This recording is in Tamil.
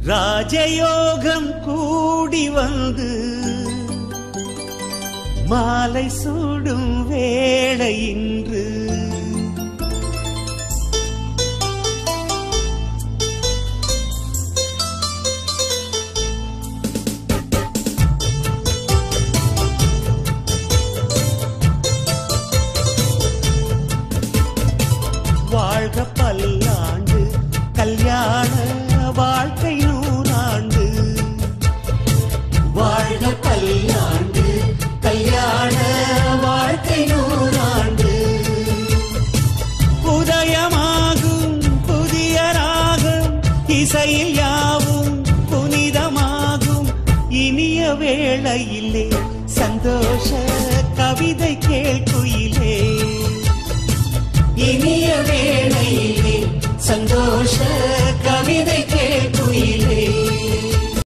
ராஜயோகம் கூடி வந்து மாலை சூடும் வேளை இன்று வாழ்க பல்லாண்டு கல்யாண வாழ்க்கை நூறாண்டு வாழ்க பல்லாண்டு கல்யாண வாழ்க்கை நூறாண்டு உதயமாகும் புதிய ராகம் இசையில் யாவும் புனிதமாகும் இனிய வேளையிலே சந்தோஷ கவிதை கேட்குயிலே இனிய வேளையிலே சந்தோஷ கவிதை கேட்குயிலே